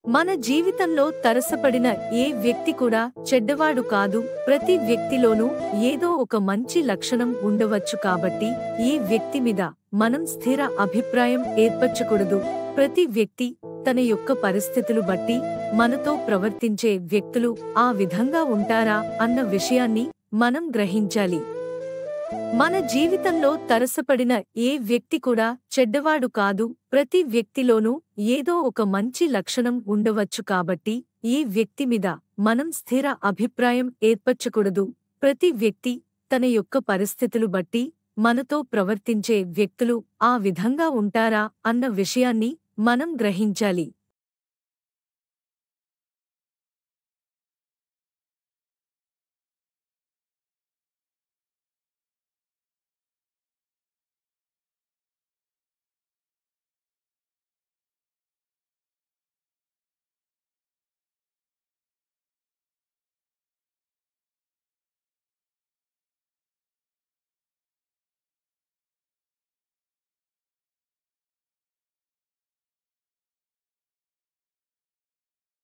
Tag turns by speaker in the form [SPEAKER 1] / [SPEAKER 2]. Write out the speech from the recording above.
[SPEAKER 1] మన జీవితంలో తరసపడిన ఏ వ్యక్తి కూడా చెడ్డవాడు కాదు ప్రతి వ్యక్తిలోనూ ఏదో ఒక మంచి లక్షణం ఉండవచ్చు కాబట్టి ఈ వ్యక్తి మీద మనం స్థిర అభిప్రాయం ఏర్పరచకూడదు ప్రతి వ్యక్తి తన యొక్క పరిస్థితులు బట్టి మనతో ప్రవర్తించే వ్యక్తులు ఆ విధంగా ఉంటారా అన్న విషయాన్ని మనం గ్రహించాలి మన జీవితంలో తరసపడిన ఏ వ్యక్తి కూడా చెడ్డవాడు కాదు ప్రతి వ్యక్తిలోనూ ఏదో ఒక మంచి లక్షణం ఉండవచ్చు కాబట్టి ఈ వ్యక్తి మీద మనం స్థిర అభిప్రాయం ఏర్పరచకూడదు ప్రతి వ్యక్తి తన యొక్క పరిస్థితులు బట్టి మనతో ప్రవర్తించే వ్యక్తులు ఆ విధంగా ఉంటారా అన్న విషయాన్ని మనం గ్రహించాలి